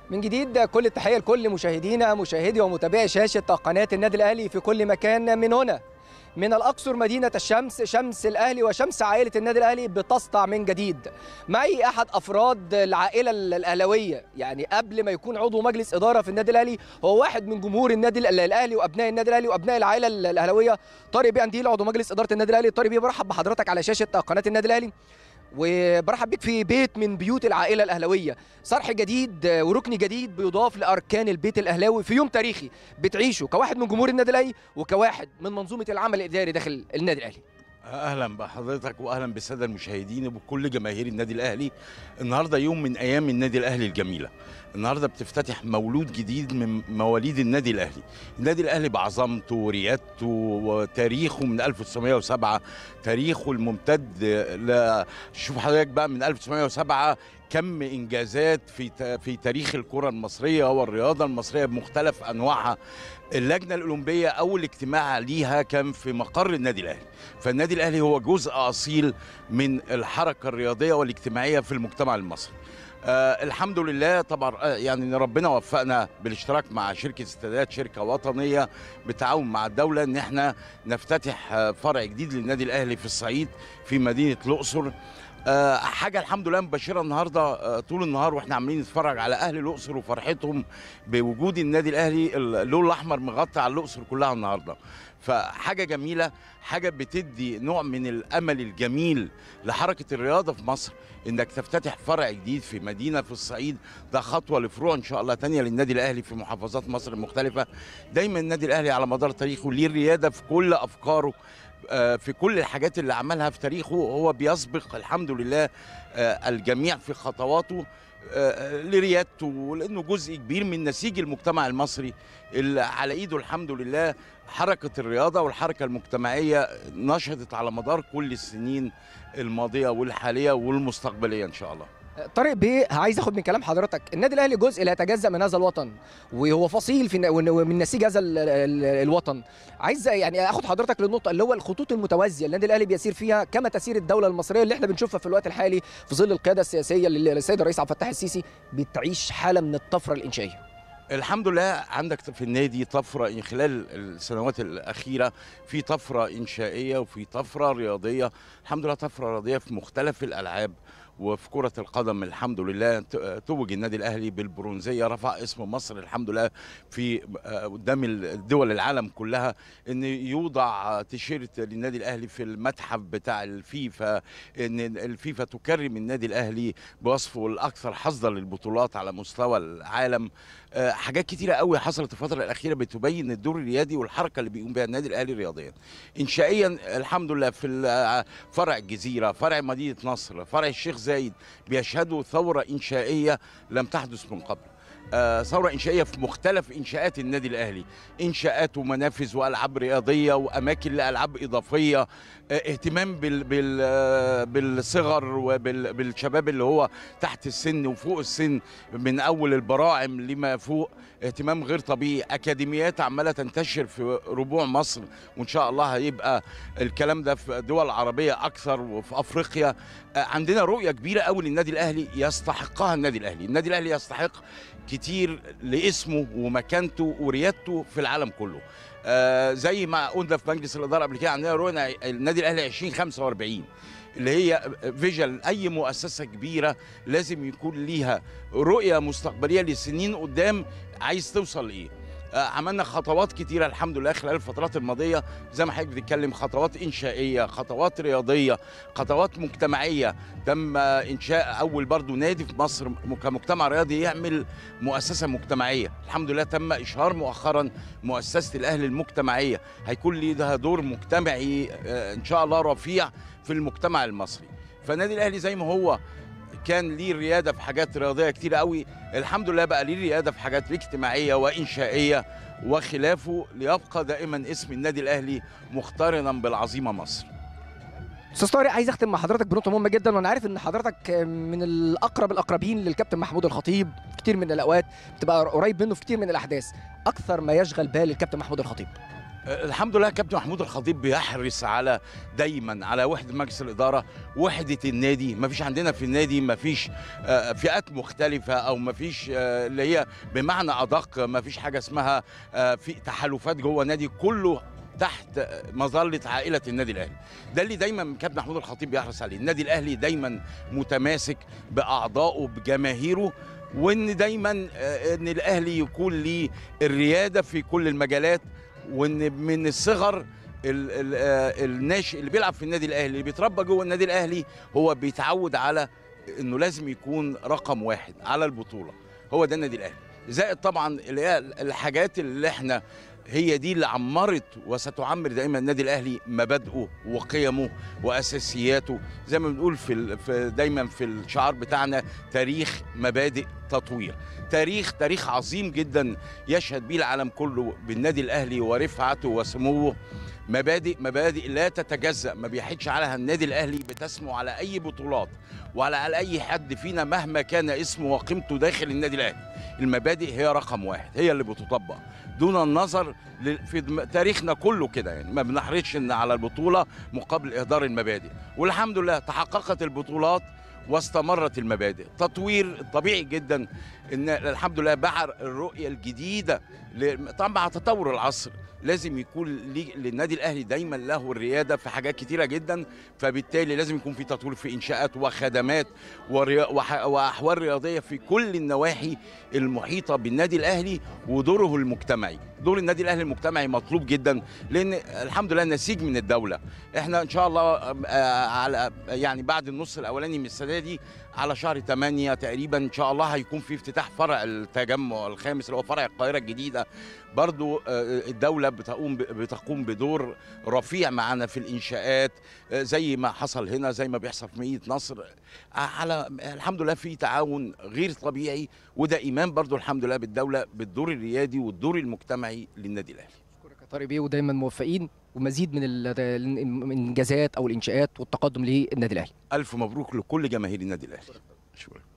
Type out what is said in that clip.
من جديد كل التحية لكل مشاهدينا مشاهدي ومتابعي شاشة قناة النادي الأهلي في كل مكان من هنا من الأقصر مدينة الشمس شمس الأهلي وشمس عائلة النادي الأهلي بتسطع من جديد معي أحد أفراد العائلة الأهلوية يعني قبل ما يكون عضو مجلس إدارة في النادي الأهلي هو واحد من جمهور النادي الأهلي وأبناء النادي الأهلي وأبناء العائلة الأهلوية طارق بيه أنديل عضو مجلس إدارة النادي الأهلي طارق بيه برحب بحضرتك على شاشة قناة النادي الأهلي وبرحب بيك في بيت من بيوت العائله الاهلاويه صرح جديد وركن جديد بيضاف لاركان البيت الاهلاوي في يوم تاريخي بتعيشه كواحد من جمهور النادي الاهلي وكواحد من منظومه العمل الاداري داخل النادي الاهلي اهلا بحضرتك واهلا بالساده المشاهدين وبكل جماهير النادي الاهلي النهارده يوم من ايام النادي الاهلي الجميله النهارده بتفتتح مولود جديد من مواليد النادي الاهلي النادي الاهلي بعظمته وريادته وتاريخه من 1907 تاريخه الممتد ل... شوف حضرتك بقى من 1907 كم انجازات في في تاريخ الكره المصريه والرياضه المصريه بمختلف انواعها اللجنه الاولمبيه اول اجتماع ليها كان في مقر النادي الاهلي فالنادي الاهلي هو جزء اصيل من الحركه الرياضيه والاجتماعيه في المجتمع المصري آه الحمد لله طبعا آه يعني ربنا وفقنا بالاشتراك مع شركه استادات شركه وطنيه بالتعاون مع الدوله ان احنا نفتتح آه فرع جديد للنادي الاهلي في الصعيد في مدينه الاقصر أه حاجه الحمد لله مبشره النهارده أه طول النهار واحنا عاملين نتفرج على اهل الاقصر وفرحتهم بوجود النادي الاهلي اللون الاحمر مغطى على الاقصر كلها النهارده فحاجه جميله حاجه بتدي نوع من الامل الجميل لحركه الرياضه في مصر انك تفتتح فرع جديد في مدينه في الصعيد ده خطوه لفروع ان شاء الله تانية للنادي الاهلي في محافظات مصر المختلفه دايما النادي الاهلي على مدار تاريخه ليه الرياده في كل افكاره في كل الحاجات اللي عملها في تاريخه هو بيسبق الحمد لله الجميع في خطواته لريادته لانه جزء كبير من نسيج المجتمع المصري اللي على ايده الحمد لله حركه الرياضه والحركه المجتمعيه نشطت على مدار كل السنين الماضيه والحاليه والمستقبليه ان شاء الله. طارق بيه عايز اخد من كلام حضرتك النادي الاهلي جزء لا يتجزا من هذا الوطن وهو فصيل في من نسيج هذا الوطن عايز يعني اخد حضرتك للنقطه اللي هو الخطوط المتوازيه النادي الاهلي بيسير فيها كما تسير الدوله المصريه اللي احنا بنشوفها في الوقت الحالي في ظل القياده السياسيه للسيد الرئيس عبد الفتاح السيسي بتعيش حاله من الطفره الانشائيه الحمد لله عندك في النادي طفرة خلال السنوات الأخيرة في طفرة إنشائية وفي طفرة رياضية الحمد لله طفرة رياضية في مختلف الألعاب وفي كرة القدم الحمد لله توج النادي الأهلي بالبرونزية رفع اسم مصر الحمد لله في قدام الدول العالم كلها إن يوضع تيشيرت للنادي الأهلي في المتحف بتاع الفيفا إن الفيفا تكرم النادي الأهلي بوصفه الأكثر حظا للبطولات على مستوى العالم حاجات كتيرة قوي حصلت الفترة الأخيرة بتبين الدور الريادي والحركة اللي بيقوم بها النادي الأهلي رياضيا إنشائيا الحمد لله في فرع الجزيرة فرع مدينة نصر فرع الشيخ زايد بيشهدوا ثورة إنشائية لم تحدث من قبل آه ثورة إنشائية في مختلف إنشاءات النادي الأهلي إنشاءات ومنافذ وألعاب رياضية وأماكن لألعاب إضافية آه اهتمام بال بال آه بالصغر وبالشباب اللي هو تحت السن وفوق السن من أول البراعم لما فوق اهتمام غير طبيعي أكاديميات عمالة تنتشر في ربوع مصر وإن شاء الله هيبقى الكلام ده في دول عربية أكثر وفي أفريقيا عندنا رؤية كبيرة قوي للنادي الأهلي يستحقها النادي الأهلي النادي الأهلي يستحق كتير لاسمه ومكانته وريادته في العالم كله آه زي ما قلنا في مجلس الاداره قبل كده عندنا رؤيه النادي الاهلي 2045 اللي هي فيجن اي مؤسسه كبيره لازم يكون ليها رؤيه مستقبليه لسنين قدام عايز توصل لايه عملنا خطوات كتيرة الحمد لله خلال الفترات الماضية زي ما حضرتك بتتكلم خطوات إنشائية خطوات رياضية خطوات مجتمعية تم إنشاء أول برضو نادي في مصر كمجتمع رياضي يعمل مؤسسة مجتمعية الحمد لله تم إشهار مؤخرا مؤسسة الأهل المجتمعية هيكون لها دور مجتمعي إن شاء الله رفيع في المجتمع المصري فالنادي الأهلي زي ما هو كان ليه رياده في حاجات رياضيه كتير قوي الحمد لله بقى ليه رياده في حاجات اجتماعيه وانشائيه وخلافه ليبقى دائما اسم النادي الاهلي مقترنا بالعظيمه مصر استاذ طارق عايز اختم مع حضرتك بنقطه مهمه جدا وانا عارف ان حضرتك من الاقرب الاقربين للكابتن محمود الخطيب كتير من الاوقات بتبقى قريب منه في كتير من الاحداث اكثر ما يشغل بال الكابتن محمود الخطيب الحمد لله كابتن محمود الخطيب بيحرص على دايما على وحده مجلس الاداره وحده النادي ما فيش عندنا في النادي ما فيش آه، فئات مختلفه او ما فيش آه، اللي هي بمعنى ادق ما فيش حاجه اسمها آه، في تحالفات جوه النادي كله تحت مظله عائله النادي الاهلي ده اللي دايما كابتن محمود الخطيب بيحرص عليه النادي الاهلي دايما متماسك باعضائه بجماهيره وان دايما آه، ان الاهلي يكون ليه الرياده في كل المجالات وان من الصغر ال- ال- آه، الناشئ اللي بيلعب في النادي الاهلي اللي بيتربى جوه النادي الاهلي هو بيتعود على انه لازم يكون رقم واحد على البطوله هو ده النادي الاهلي زائد طبعا اللي هي الحاجات اللي احنا هي دي اللي عمرت وستعمر دائما النادي الاهلي مبادئه وقيمه واساسياته زي ما بنقول في, ال- في دايما في الشعار بتاعنا تاريخ مبادئ تطوير تاريخ تاريخ عظيم جدا يشهد به العالم كله بالنادي الاهلي ورفعته وسموه مبادئ مبادئ لا تتجزأ ما بيحيدش عليها النادي الاهلي بتسمو على اي بطولات وعلى على اي حد فينا مهما كان اسمه وقيمته داخل النادي الاهلي المبادئ هي رقم واحد هي اللي بتطبق دون النظر ل- في دم- تاريخنا كله كده يعني ما بنحرصش ان على البطوله مقابل اهدار المبادئ والحمد لله تحققت البطولات واستمرت المبادئ تطوير طبيعي جدا ان الحمد لله مع الرؤيه الجديده ل- طبعا مع تطور العصر لازم يكون لي- للنادي الاهلي دايما له الرياده في حاجات كتيره جدا فبالتالي لازم يكون في تطوير في انشاءات وخدمات وريا- وح- واحوال رياضيه في كل النواحي المحيطه بالنادي الاهلي ودوره المجتمعي دور النادي الاهلي المجتمعي مطلوب جدا لان الحمد لله نسيج من الدوله احنا ان شاء الله آه، على يعني بعد النص الاولاني من السنه دي على شهر 8 تقريبا ان شاء الله هيكون في افتتاح فرع التجمع الخامس اللي هو فرع القاهره الجديده برضو آه، الدوله بتقوم بتقوم بدور رفيع معانا في الانشاءات آه، زي ما حصل هنا زي ما بيحصل في مدينه نصر آه، على الحمد لله في تعاون غير طبيعي وده ايمان برضو الحمد لله بالدوله بالدور الريادي والدور المجتمعي للنادي الاهلي اشكرك يا طارق بيه ودايما موفقين ومزيد من ال- من الانجازات او الانشاءات والتقدم للنادي الاهلي الف مبروك لكل جماهير النادي الاهلي شكرا